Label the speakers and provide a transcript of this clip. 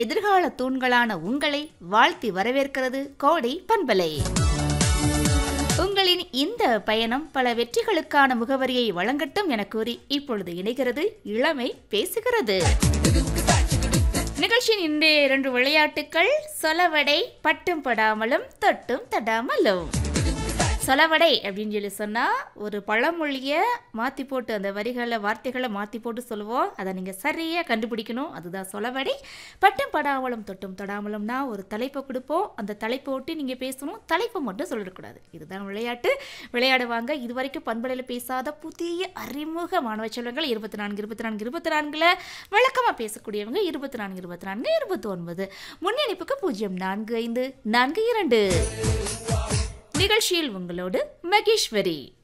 Speaker 1: எதிர்கால தூண்களான உங்களை வாழ்த்தி வரவேற்கிறது கோடை பண்பலை உங்களின் இந்த பயணம் பல வெற்றிகளுக்கான முகவரியை வழங்கட்டும் என கூறி இப்பொழுது இணைகிறது இளமை பேசுகிறது நிகழ்ச்சியின் இன்றைய இரண்டு விளையாட்டுக்கள் சொலவடை பட்டும் படாமலும் தொட்டும் தடாமலும் சொலவடை அப்படின்னு சொல்லி சொன்னால் ஒரு பழமொழியை மாற்றி போட்டு அந்த வரிகளை வார்த்தைகளை மாற்றி போட்டு சொல்லுவோம் அதை நீங்கள் சரியாக கண்டுபிடிக்கணும் அதுதான் சொலவடை பட்டும் படாமலும் தொட்டும் தொடாமலும்னா ஒரு தலைப்பை கொடுப்போம் அந்த தலைப்பை ஒட்டி நீங்கள் பேசணும் தலைப்பை மட்டும் சொல்லிடக்கூடாது இதுதான் விளையாட்டு விளையாடுவாங்க இது வரைக்கும் பண்பலையில் பேசாத புதிய அறிமுக மாணவ செல்வங்கள் இருபத்தி நான்கு இருபத்தி நான்கு இருபத்தி நான்கில் விளக்கமாக பேசக்கூடியவங்க இருபத்தி நான்கு இருபத்தி நான்கு இருபத்தி ஒன்பது முன்னணிப்புக்கு பூஜ்ஜியம் நான்கு ஐந்து நான்கு இரண்டு நிகழ்ச்சியில் உங்களோடு மகேஸ்வரி